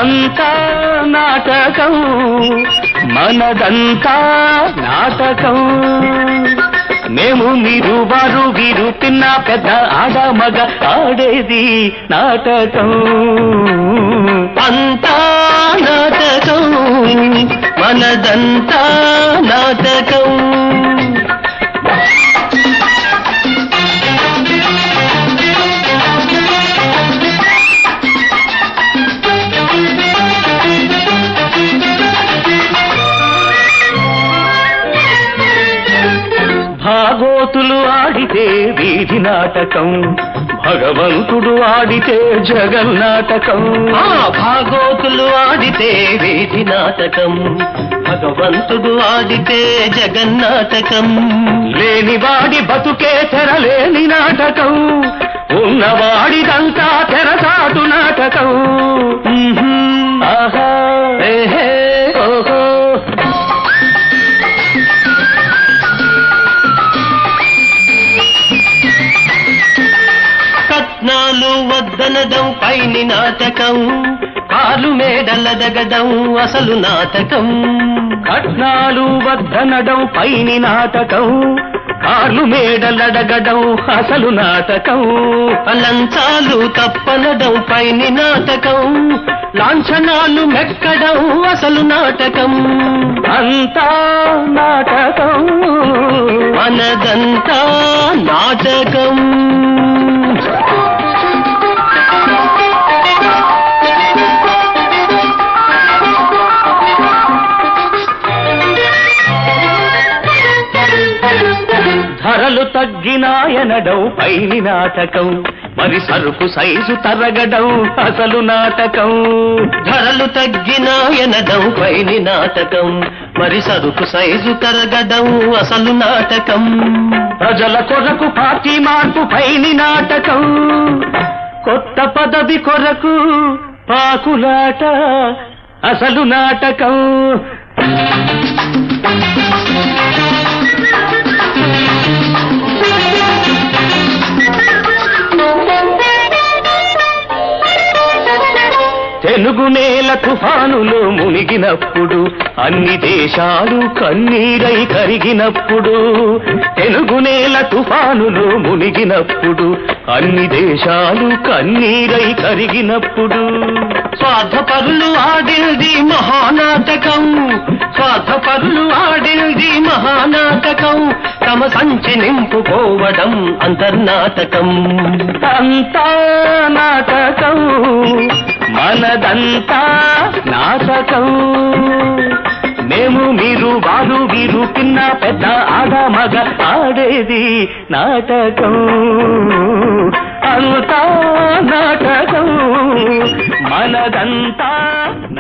అంతా నాటకం మనదంతా నాటకం మేము మీరు వారు వీరు తిన్న పెద్ద ఆడ మగ ఆడేది నాటకం అంతా నాటకం మనదంతా నాటకం భాగోతులు ఆడితే వీధి నాటకం భగవంతుడు ఆడితే జగన్నాటకం ఆ భాగోతులు ఆడితే వీధి నాటకం భగవంతుడు ఆడితే జగన్నాటకం లేనివాడి బతుకే తెరలేని నాటకం ఉన్నవాడిదంతా తెరసాటు నాటకం ఆహా ఏహే ఓహో కట్నాలు వద్దనడం పైని నాటకం కాలు మేడలదగడం అసలు నాటకం కట్నాలు వద్దనడం పైని నాటకం కార్లు మేడలడగడం అసలు నాటకం లంచాలు తప్పనడం పైని నాటకం లాంఛనాలు మెక్కడం అసలు నాటకం అంతా నాటకం మనదంతా నాటకం ధరలు తగ్గినాయనడం పైని నాటకం మరి సరుకు సైజు తరగడం అసలు నాటకం ధరలు తగ్గినా ఎనడం పైని నాటకం మరి సరుకు సైజు కరగడం అసలు నాటకం ప్రజల కొరకు పార్టీ మార్పు పైని నాటకం కొత్త పదవి కొరకు పాకులాట అసలు నాటకం తెలుగు నేల తుఫానులో మునిగినప్పుడు అన్ని దేశాలు కన్నీరై కరిగినప్పుడు తెలుగు నేల తుఫానులో మునిగినప్పుడు అన్ని దేశాలు కన్నీరై కరిగినప్పుడు స్వార్థపరులు ఆడిల్ది మహానాటకం స్వార్థపరులు ఆడిల్ది మహానాటకం తమ సంచి నింపుకోవడం అంతర్నాటకం అంతా నాటకం మనదంతా నాటకం మేము మీరు వారు వీరు పిన్న పెద్ద ఆడ మగ ఆడేది నాటకం అంతా నాటకం మనదంతా